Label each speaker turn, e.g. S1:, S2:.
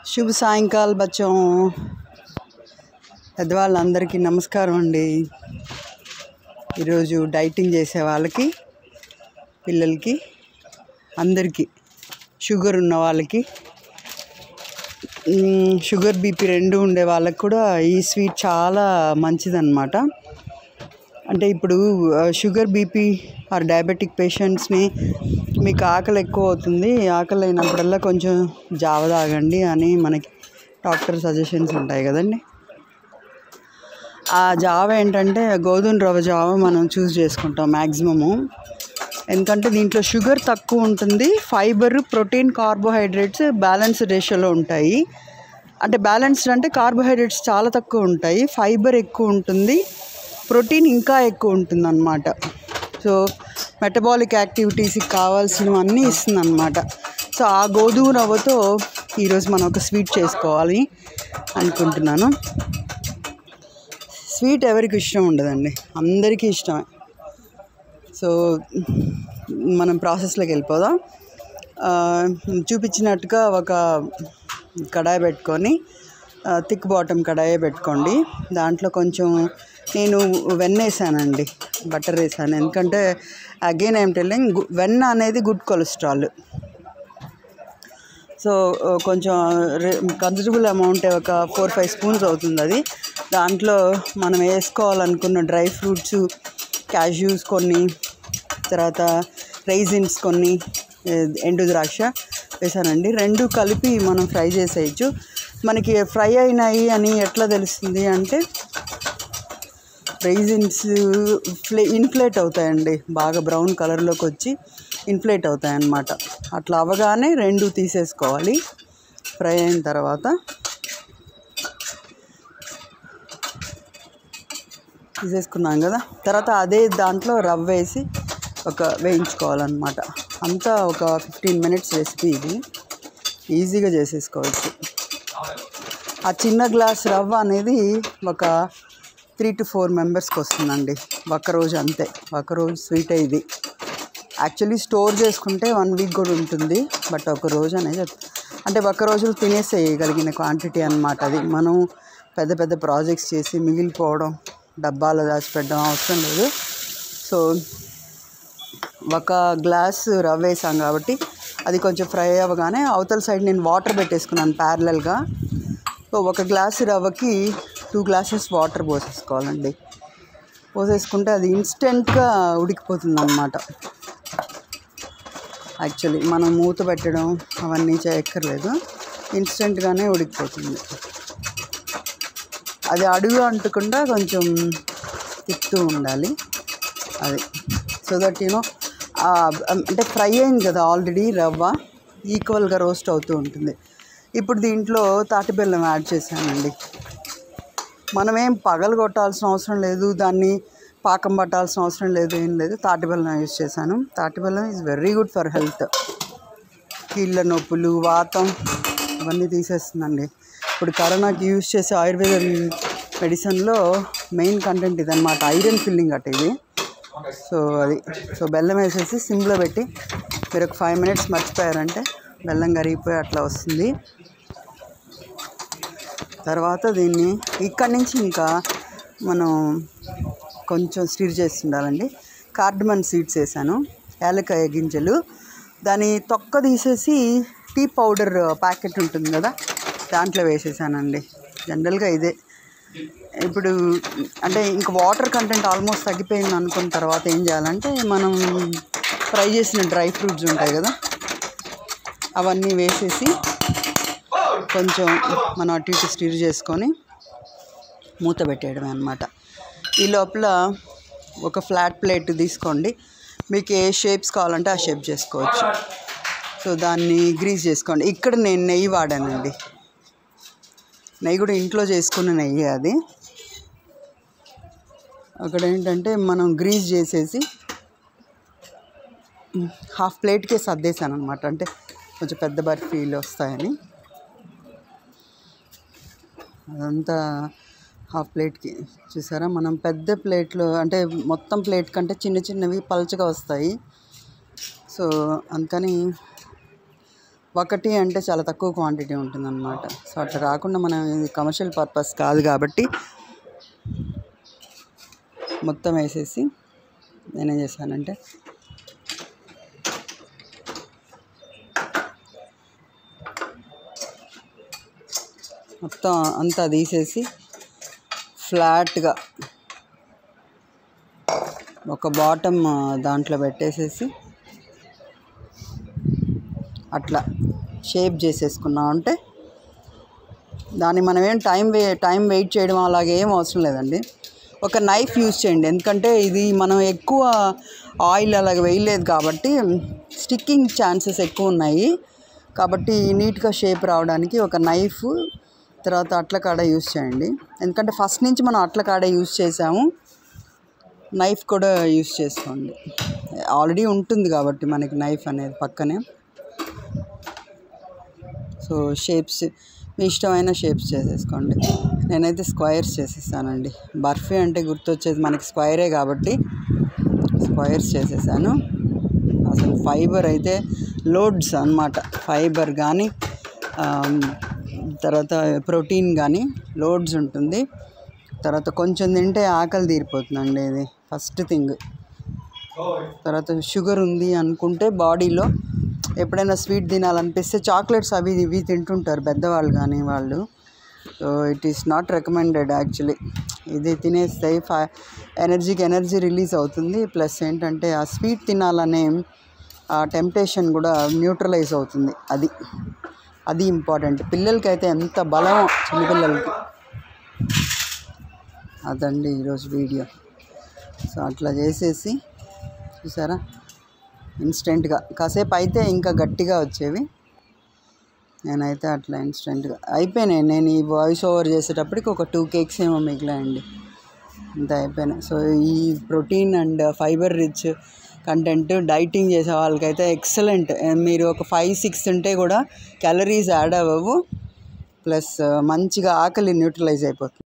S1: శుభ సాయంకాల బచ్చం పెద్దవాళ్ళందరికీ నమస్కారం అండి ఈరోజు డైటింగ్ చేసే వాళ్ళకి పిల్లలకి అందరికీ షుగర్ ఉన్న వాళ్ళకి మ్, షుగర్ బీపీ రెండు ఉండే వాళ్ళకి కూడా ఈ స్వీట్ చాలా మంచిదన్నమాట అంటే ఇప్పుడు ఆ, షుగర్ బీపీ ఆర్ డయాబెటిక్ పేషెంట్స్ని మీకు ఆకలి ఎక్కువ అవుతుంది ఆకలి అయినప్పుడల్లా కొంచెం జావ తాగండి అని మనకి డాక్టర్ సజెషన్స్ ఉంటాయి కదండి ఆ జావ ఏంటంటే గోధుమ రవ్వ జావ మనం చూస్ చేసుకుంటాం మ్యాక్సిమము ఎందుకంటే దీంట్లో షుగర్ తక్కువ ఉంటుంది ఫైబర్ ప్రోటీన్ కార్బోహైడ్రేట్స్ బ్యాలెన్స్ రేషియోలో ఉంటాయి అంటే బ్యాలెన్స్డ్ అంటే కార్బోహైడ్రేట్స్ చాలా తక్కువ ఉంటాయి ఫైబర్ ఎక్కువ ఉంటుంది ప్రోటీన్ ఇంకా ఎక్కువ ఉంటుంది అనమాట సో మెటబాలిక్ యాక్టివిటీస్కి కావాల్సినవన్నీ ఇస్తుంది అనమాట సో ఆ గోధుమ రవ్వతో ఈరోజు మనం ఒక స్వీట్ చేసుకోవాలి అనుకుంటున్నాను స్వీట్ ఎవరికి ఇష్టం ఉండదండి అందరికీ ఇష్టమే సో మనం ప్రాసెస్లోకి వెళ్ళిపోదాం ఆ, చూపించినట్టుగా ఒక కడాయి పెట్టుకొని థిక్ బాటమ్ కడాయి పెట్టుకోండి దాంట్లో కొంచెం నేను వెన్న వేసానండి బటర్ వేసాను ఎందుకంటే అగైన్ ఏం టెల్లింగ్ వెన్న అనేది గుడ్ కొలెస్ట్రాల్ సో ఆ, కొంచెం కన్సిడరబుల్ అమౌంట్ ఒక ఫోర్ ఫైవ్ స్పూన్స్ అవుతుంది అది దాంట్లో మనం వేసుకోవాలనుకున్న డ్రై ఫ్రూట్స్ క్యాష్యూస్ కొన్ని తర్వాత రైజిన్స్ కొన్ని ఏ, ఎండు ద్రాక్ష వేసానండి రెండు కలిపి మనం ఫ్రై చేసేయచ్చు మనకి ఫ్రై అయినాయి అని ఎట్లా తెలుస్తుంది అంటే రైజిన్స్ ఫ్లే ఇన్ఫ్లేట్ అవుతాయండి బాగా బ్రౌన్ కలర్లోకి వచ్చి ఇన్ఫ్లేట్ అవుతాయి అన్నమాట అట్లా అవ్వగానే రెండు తీసేసుకోవాలి ఫ్రై అయిన తర్వాత తీసేసుకున్నాం కదా తర్వాత అదే దాంట్లో రవ్వ వేసి ఒక వేయించుకోవాలన్నమాట అంతా ఒక ఫిఫ్టీన్ మినిట్స్ రెసిపీ ఇది ఈజీగా చేసేసుకోవచ్చు ఆ చిన్న గ్లాస్ రవ్వ అనేది ఒక త్రీ టు ఫోర్ మెంబర్స్కి వస్తుందండి ఒక్కరోజు అంతే ఒక్కరోజు స్వీటే ఇది యాక్చువల్లీ స్టోర్ చేసుకుంటే వన్ వీక్ కూడా ఉంటుంది బట్ ఒక రోజు అనేది అంటే ఒక్క రోజులు తినేసేయగలిగిన క్వాంటిటీ అన్నమాట అది మనం పెద్ద పెద్ద ప్రాజెక్ట్స్ చేసి మిగిలిపోవడం డబ్బాలో దాచిపెట్టడం అవసరం లేదు సో ఒక గ్లాస్ రవ్వ వేసాం కాబట్టి అది కొంచెం ఫ్రై అవ్వగానే అవతల సైడ్ నేను వాటర్ పెట్టేసుకున్నాను ప్యారలల్గా సో ఒక గ్లాస్ రవ్వకి టూ గ్లాసెస్ వాటర్ పోసేసుకోవాలండి పోసేసుకుంటే అది ఇన్స్టెంట్గా ఉడికిపోతుంది అన్నమాట యాక్చువల్లీ మనం మూత పెట్టడం అవన్నీ చేయక్కర్లేదు ఇన్స్టెంట్గానే ఉడికిపోతుంది అది అడుగు అంటకుండా కొంచెం తిప్పుతూ ఉండాలి అది సో దట్ యూనో అంటే ఫ్రై అయింది కదా ఆల్రెడీ రవ్వ ఈక్వల్గా రోస్ట్ అవుతూ ఉంటుంది ఇప్పుడు దీంట్లో తాటి బెల్లం యాడ్ చేశానండి మనమేం పగలు కొట్టాల్సిన అవసరం లేదు దాన్ని పాకం పట్టాల్సిన అవసరం లేదు ఏం లేదు తాటి బెల్లం యూజ్ చేశాను తాటి బెల్లం is very good for health కీళ్ళ నొప్పులు వాతం అవన్నీ తీసేస్తుందండి ఇప్పుడు కరోనాకి యూజ్ చేసే ఆయుర్వేద మెడిసిన్లో మెయిన్ కంటెంట్ ఇదన్నమాట ఐరన్ ఫిల్లింగ్ అట ఇది సో అది సో బెల్లం వేసేసి సిమ్లో పెట్టి మీరు ఒక ఫైవ్ మినిట్స్ మర్చిపోయారంటే బెల్లం కరిగిపోయి అట్లా వస్తుంది తర్వాత దీన్ని ఇక్కడి నుంచి ఇంకా మనం కొంచెం స్టిర్ చేసి ఉండాలండి కార్డమన్ సీడ్స్ వేసాను ఏలకాయ గింజలు దాని తొక్క తీసేసి టీ పౌడర్ ప్యాకెట్ ఉంటుంది కదా దాంట్లో వేసేసానండి జనరల్గా ఇదే ఇప్పుడు అంటే ఇంక వాటర్ కంటెంట్ ఆల్మోస్ట్ తగ్గిపోయింది అనుకున్న తర్వాత ఏం చేయాలంటే మనం ఫ్రై చేసిన డ్రై ఫ్రూట్స్ ఉంటాయి కదా అవన్నీ వేసేసి కొంచెం మనం అటు ఇటు స్టిర్ చేసుకొని మూత పెట్టేయడమే అనమాట ఈ లోపల ఒక ఫ్లాట్ ప్లేట్ తీసుకోండి మీకు ఏ షేప్స్ కావాలంటే ఆ షేప్ చేసుకోవచ్చు సో దాన్ని గ్రీస్ చేసుకోండి ఇక్కడ నేను నెయ్యి వాడానండి నెయ్యి కూడా ఇంట్లో చేసుకున్న నెయ్యి అది అక్కడ ఏంటంటే మనం గ్రీస్ చేసేసి హాఫ్ ప్లేట్కే సర్దేశాను అనమాట అంటే కొంచెం పెద్ద బర్ఫీలు వస్తాయని అదంతా హాఫ్ ప్లేట్కి చూసారా మనం పెద్ద ప్లేట్లో అంటే మొత్తం ప్లేట్ కంటే చిన్న చిన్నవి పలుచగా వస్తాయి సో అందుకని ఒకటి అంటే చాలా తక్కువ క్వాంటిటీ ఉంటుందన్నమాట సో అట్లా కాకుండా మనం ఇది కమర్షియల్ పర్పస్ కాదు కాబట్టి మొత్తం వేసేసి నేనేం చేశానంటే మొత్తం అంతా తీసేసి ఫ్లాట్గా ఒక బాటమ్ దాంట్లో పెట్టేసేసి అట్లా షేప్ చేసేసుకున్నాం అంటే దాన్ని మనం ఏం టైం వే టైం వెయిట్ చేయడం అలాగే ఏం అవసరం లేదండి ఒక నైఫ్ యూజ్ చేయండి ఎందుకంటే ఇది మనం ఎక్కువ ఆయిల్ అలాగ వేయలేదు కాబట్టి స్టిక్కింగ్ ఛాన్సెస్ ఎక్కువ ఉన్నాయి కాబట్టి నీట్గా షేప్ రావడానికి ఒక నైఫ్ తర్వాత అట్ల కాడ యూజ్ చేయండి ఎందుకంటే ఫస్ట్ నుంచి మనం అట్ల కాడ యూజ్ చేసాము నైఫ్ కూడా యూజ్ చేసుకోండి ఆల్రెడీ ఉంటుంది కాబట్టి మనకి నైఫ్ అనేది పక్కనే సో షేప్స్ మీ ఇష్టమైన షేప్స్ చేసేసుకోండి నేనైతే స్క్వైర్స్ చేసేసానండి బర్ఫీ అంటే గుర్తొచ్చేది మనకి స్క్వైరే కాబట్టి స్క్వైర్స్ చేసేసాను అసలు ఫైబర్ అయితే లోడ్స్ అన్నమాట ఫైబర్ కానీ తర్వాత ప్రోటీన్ కానీ లోడ్స్ ఉంటుంది తర్వాత కొంచెం తింటే ఆకలి తీరిపోతుందండి ఇది ఫస్ట్ థింగ్ తర్వాత షుగర్ ఉంది అనుకుంటే బాడీలో ఎప్పుడైనా స్వీట్ తినాలనిపిస్తే చాక్లెట్స్ అవి ఇవి తింటుంటారు పెద్దవాళ్ళు కానీ వాళ్ళు so it is not recommended actually ఇది తినేస్తే ఫై ఎనర్జీకి ఎనర్జీ రిలీజ్ అవుతుంది ప్లస్ ఏంటంటే ఆ స్వీట్ తినాలనే ఆ టెంప్టేషన్ కూడా న్యూట్రలైజ్ అవుతుంది అది అది ఇంపార్టెంట్ పిల్లలకైతే ఎంత బలం చిన్నపిల్లలకి అదండి ఈరోజు వీడియో సో అట్లా చేసేసి చూసారా ఇన్స్టెంట్గా కాసేపు అయితే ఇంకా గట్టిగా వచ్చేవి నేనైతే అట్లా ఇన్స్టెంట్గా అయిపోయినాయి నేను ఈ వాయిస్ ఓవర్ చేసేటప్పటికి ఒక టూ కేక్స్ ఏమో మిగిలాయండి అంత అయిపోయినాయి సో ఈ protein and fibre rich content dieting చేసే వాళ్ళకైతే ఎక్సలెంట్ మీరు ఒక ఫైవ్ సిక్స్ తింటే కూడా క్యాలరీస్ యాడ్ అవ్వవు ప్లస్ మంచిగా ఆకలి న్యూట్రలైజ్ అయిపోతుంది